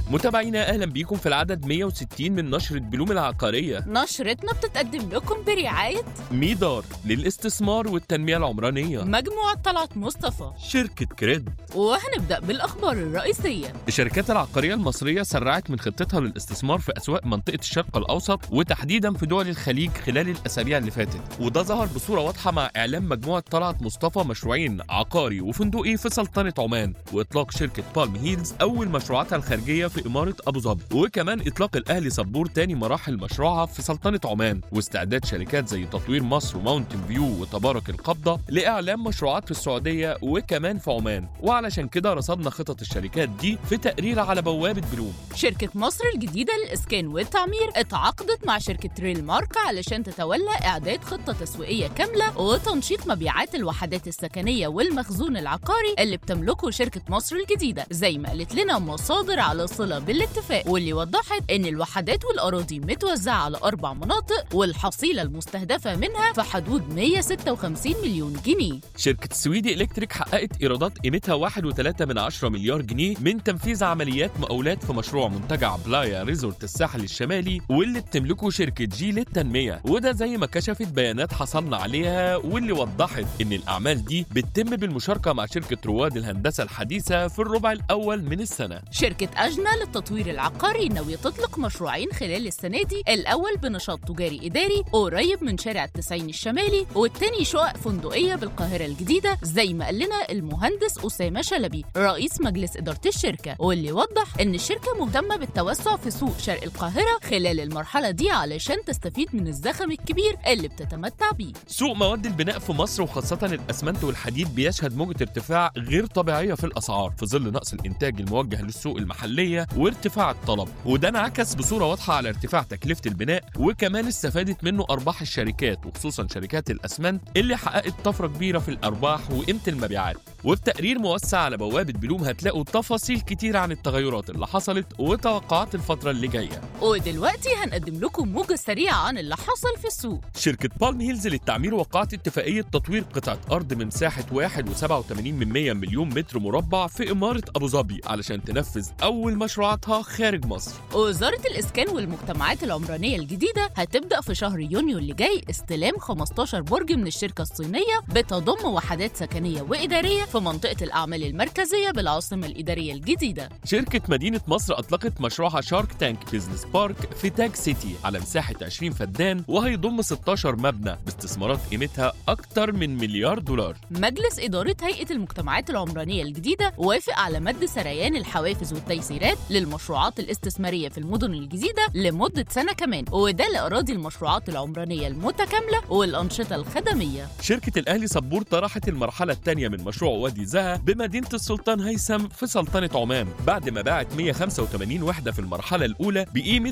متابعينا اهلا بيكم في العدد 160 من نشرة بلوم العقارية نشرتنا بتتقدم لكم برعاية ميدار للاستثمار والتنمية العمرانية مجموعة طلعت مصطفى شركة كريد وهنبدأ بالأخبار الرئيسية الشركات العقارية المصرية سرعت من خطتها للاستثمار في أسواق منطقة الشرق الأوسط وتحديدا في دول الخليج خلال الأسابيع اللي فاتت وده ظهر بصورة واضحة مع إعلان مجموعة طلعت مصطفى مشروعين عقاري وفندقي في سلطنة عمان وإطلاق شركة بالم هيلز أول مشروعاتها الخارجية في إمارة أبو ظبي وكمان إطلاق الأهلي صبور تاني مراحل مشروعها في سلطنة عمان واستعداد شركات زي تطوير مصر وماونتن فيو وتبارك القبضة لإعلان مشروعات في السعودية وكمان في عمان وعلشان كده رصدنا خطط الشركات دي في تقرير على بوابة بلوم شركة مصر الجديدة للإسكان والتعمير اتعاقدت مع شركة ريل مارك علشان تتولى إعداد خطة تسويقية كاملة وتنشيط مبيعات الوحدات السكنية والمخزون العقاري اللي بتملكه شركة مصر الجديدة زي ما قالت لنا مصادر على صلة بالاتفاق واللي وضحت إن الوحدات والأراضي متوزعة على أربع مناطق والحصيلة المستهدفة منها في حدود 156 مليون جنيه شركة سويدي إلكتريك حققت إيرادات قيمتها 1.3 من 10 مليار جنيه من تنفيذ عمليات مقاولات في مشروع منتجع بلايا ريزورت الساحل الشمالي واللي بتملكه شركة جي للتنمية وده زي ما كشفت بيانات حصلنا عليها واللي وضحت إن الأعمال دي بتتم بالمشاركة مع شركة رواد الهندسة الحديثة في الربع الأول من السنة شركة أجنة للتطوير العقاري ناوية تطلق مشروعين خلال السنة دي الأول بنشاط تجاري إداري قريب من شارع التسعين الشمالي والتاني شقق فندقية بالقاهرة الجديدة زي ما قال لنا المهندس أسامة شلبي رئيس مجلس إدارة الشركة واللي وضح إن الشركة مهتمة بالتوسع في سوق شرق القاهرة خلال المرحلة دي علشان تستفيد من الزخم الكبير اللي بتتمتع بيه سوق مواد البناء في مصر وخاصة الأسمنت والحديد بيشهد موجة ارتفاع غير طبيعية في الأسعار في ظل نقص الإنتاج الموجه للسوق المحلية وارتفاع الطلب وده انعكس بصورة واضحة على ارتفاع تكلفة البناء وكمان استفادت منه أرباح الشركات وخصوصا شركات الأسمنت اللي حققت طفرة كبيرة في الأرباح وقيمة المبيعات وفي تقرير موسع على بوابة بلوم هتلاقوا تفاصيل كتير عن التغيرات اللي حصلت وتوقعات الفترة اللي جاية ودلوقتي هنقدم لكم موجة سريعة عن اللي حصل في السوق شركة بالم هيلز للتعمير وقعت اتفاقية تطوير قطعة أرض من مساحة 1.87 من 100 مليون متر مربع في إمارة أبو ظبي علشان تنفذ أول مشروعاتها خارج مصر وزارة الإسكان والمجتمعات العمرانية الجديدة هتبدأ في شهر يونيو اللي جاي استلام 15 برج من الشركة الصينية بتضم وحدات سكنية وإدارية في منطقة الأعمال المركزية بالعاصمة الإدارية الجديدة شركة مدينة مصر أطلقت مشروعها شارك تانك بيزنس بارك في تاج سيتي على مساحة 20 فدان وهيضم 16 مبنى باستثمارات قيمتها أكتر من مليار دولار مجلس إدارة هيئة المجتمعات العمرانية الجديدة وافق على مد سريان الحوافز والتيسيرات للمشروعات الاستثمارية في المدن الجديدة لمدة سنة كمان وده لأراضي المشروعات العمرانية المتكاملة والأنشطة الخدمية شركة الأهلي صبور طرحت المرحلة الثانية من مشروع وادي زها بمدينة السلطان هيثم في سلطنة عمان بعد ما باعت 185 وحدة في المرحلة الأولى بقيمة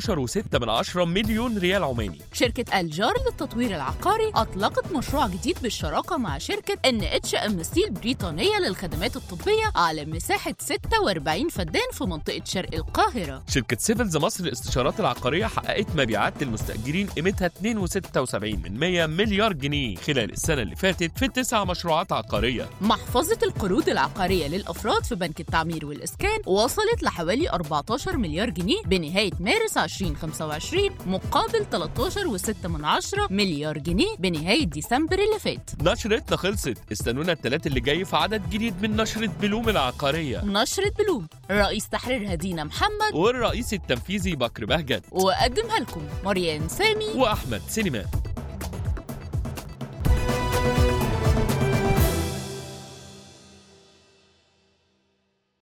13.6 مليون ريال عماني شركة الجار للتطوير العقاري أطلقت مشروع جديد بالشراكة مع شركة ان اتش ام ستيل البريطانية للخدمات الطبية على مساحة 46 فدان في منطقة شرق القاهرة شركة سيفلز مصر للاستشارات العقارية حققت مبيعات للمستأجرين قيمتها 2.76 من 100 مليار جنيه خلال السنة اللي فاتت في تسع مشروعات عقارية محفظة القروض العقارية للأفراد في بنك التعمير والإسكان وصلت لحوالي 14 مليار جنيه بنهاية مارس 2025 مقابل 13.6 من عشرة مليار جنيه بنهاية ديسمبر اللي فات نشرتنا خلصت استنونا التلات اللي جاي في عدد جديد من نشرة بلوم العقارية نشرة بلوم رئيس تحرير هدينا محمد والرئيس التنفيذي بكر بهجت وأقدمها لكم مريان سامي وأحمد سليمان